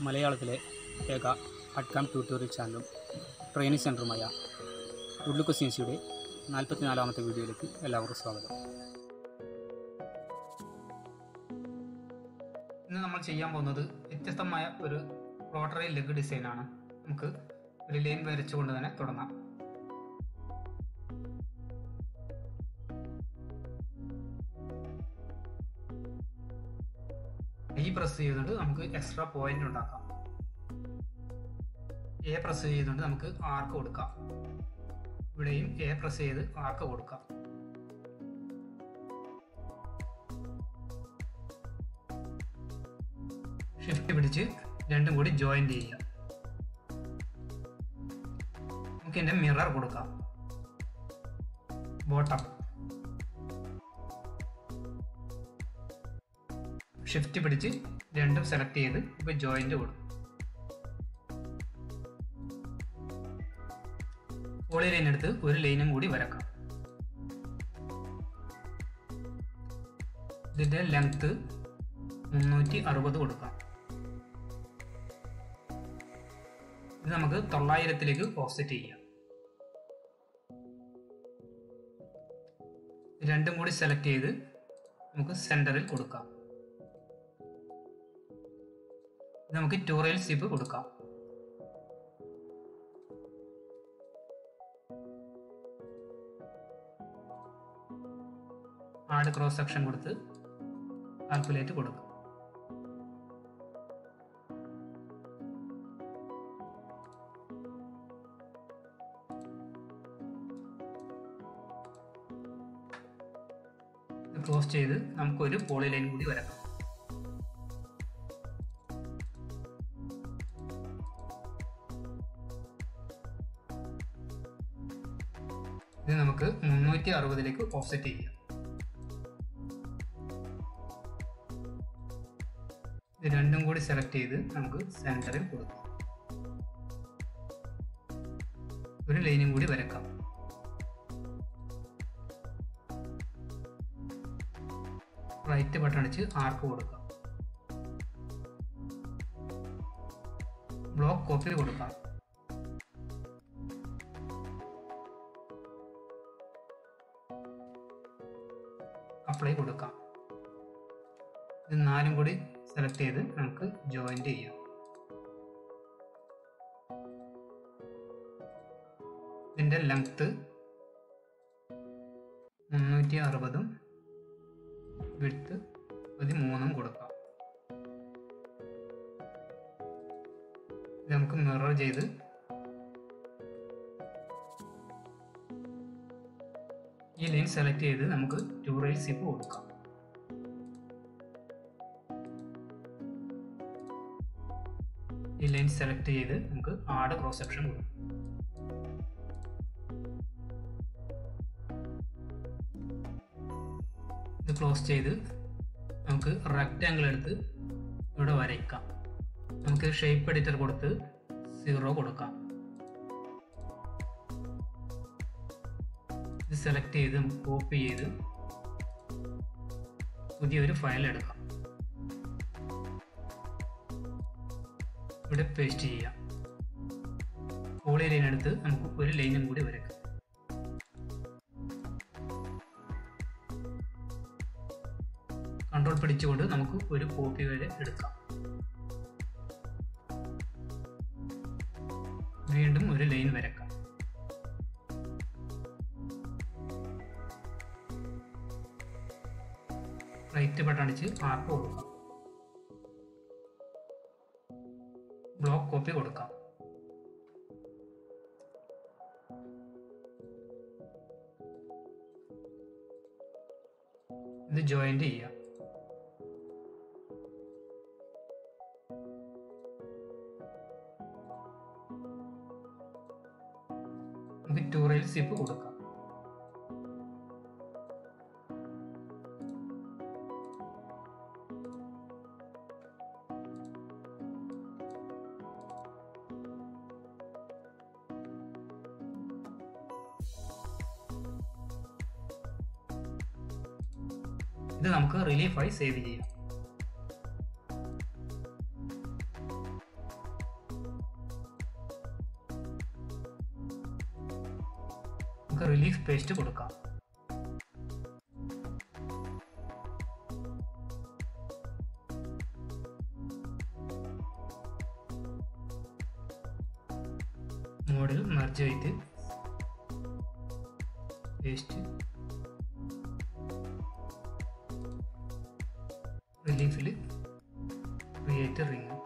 മലയാളത്തിലെ ഏക അഡ്കാം ട്യൂട്ടോറിയൽ ചാനലും ട്രെയിനിങ് സെൻറ്ററുമായ ഉള്ളുക്കു സീൻസിയുടെ നാൽപ്പത്തിനാലാമത്തെ വീഡിയോയിലേക്ക് എല്ലാവർക്കും സ്വാഗതം ഇന്ന് നമ്മൾ ചെയ്യാൻ പോകുന്നത് വ്യത്യസ്തമായ ഒരു റോട്ടറി ലെഗ് ഡിസൈനാണ് നമുക്ക് ഒരു ലൈൻ വരച്ചുകൊണ്ട് തന്നെ തുടങ്ങാം ഈ പ്രസ് ചെയ്തുകൊണ്ട് നമുക്ക് എക്സ്ട്രാ പോയിന്റ് ഉണ്ടാക്കാം എ പ്രസ് ചെയ്തുകൊണ്ട് നമുക്ക് ആർക്ക് കൊടുക്കാം ഇവിടെയും എ പ്രസ് ചെയ്ത് ആർക്ക് കൊടുക്കാം ഷിഫ്റ്റ് പിടിച്ച് രണ്ടും കൂടി ജോയിന്റ് ചെയ്യാം നമുക്ക് ഇതിന്റെ മിറർ കൊടുക്കാം ബോട്ടം ഷിഫ്റ്റ് പിടിച്ച് രണ്ടും സെലക്ട് ചെയ്ത് ഇപ്പൊ ജോയിന്റ് കൊടുക്കും പോളി ലൈൻ എടുത്ത് ഒരു ലൈനും കൂടി വരക്കാം ഇതിന്റെ ലെങ്ത് മുന്നൂറ്റി അറുപത് കൊടുക്കാം ഇത് നമുക്ക് തൊള്ളായിരത്തിലേക്ക് ഓഫ്സെറ്റ് ചെയ്യാം രണ്ടും കൂടി സെലക്ട് ചെയ്ത് നമുക്ക് സെന്ററിൽ കൊടുക്കാം ഇത് നമുക്ക് ടൂറയിൽ സിപ്പ് കൊടുക്കാം ആഡ് ക്രോസ് സെക്ഷൻ കൊടുത്ത് കാൽക്കുലേറ്റ് കൊടുക്കും ക്ലോസ് ചെയ്ത് നമുക്കൊരു പോളി ലൈൻ കൂടി വരക്കാം ഇത് നമുക്ക് മുന്നൂറ്റി അറുപതിലേക്ക് ഓഫ്സെറ്റ് ചെയ്യാം ഇത് രണ്ടും കൂടി സെലക്ട് ചെയ്ത് നമുക്ക് സെന്ററിൽ കൊടുക്കാം ഒരു ലൈനും കൂടി വരക്കാം റൈറ്റ് ബട്ടൺ അടിച്ച് ആർക്ക് കൊടുക്കാം ബ്ലോക്ക് കോപ്പി കൊടുക്കാം അപ്ലൈ കൊടുക്കാം ഇത് നാലും കൂടി സെലക്ട് ചെയ്ത് നമുക്ക് ജോയിന്റ് ചെയ്യാം ഇതിന്റെ ലെങ്ത് മുന്നൂറ്റി അറുപതും വിട്ട് പതിമൂന്നും കൊടുക്കാം ഇത് നമുക്ക് മിറർ ചെയ്ത് ഈ ലൈൻ സെലക്ട് ചെയ്ത് നമുക്ക് ടു റൈൽ സിപ്പ് കൊടുക്കാം ഈ ലൈൻ സെലക്ട് ചെയ്ത് നമുക്ക് ആഡ് ക്രോസ് സെക്ഷൻ കൊടുക്കാം ഇത് ക്ലോസ് ചെയ്ത് നമുക്ക് റെക്റ്റാങ്കിൾ എടുത്ത് ഇവിടെ വരയ്ക്കാം നമുക്ക് ഷേപ്പ് എഡിറ്റർ കൊടുത്ത് സീറോ കൊടുക്കാം ഇത് സെലക്ട് ചെയ്ത് കോപ്പി ചെയ്ത് പുതിയൊരു ഫയൽ എടുക്കാം ഇവിടെ പേസ്റ്റ് ചെയ്യാം പോളി ലൈൻ എടുത്ത് നമുക്ക് ഒരു ലൈനും കൂടി വരയ്ക്കാം കൺട്രോൾ പിടിച്ചുകൊണ്ട് നമുക്ക് ഒരു കോപ്പി വരെ എടുക്കാം വീണ്ടും ഒരു ലൈൻ വരക്കാം റൈറ്റ് ബട്ടൺ അടിച്ച് ആർക്ക് കൊടുക്കാം ബ്ലോക്ക് കോപ്പി കൊടുക്കാം ഇത് ജോയിന്റ് ചെയ്യാം നമുക്ക് ടൂറയിൽ സിപ്പ് കൊടുക്കാം ഇത് നമുക്ക് റിലീഫായി സേവ് ചെയ്യാം നമുക്ക് റിലീഫ് പേസ്റ്റ് കൊടുക്കാം മോഡൽ മർജ് ചെയ്ത് പേസ്റ്റ് റിലീഫിൽ ക്രിയേറ്റ് റിങ്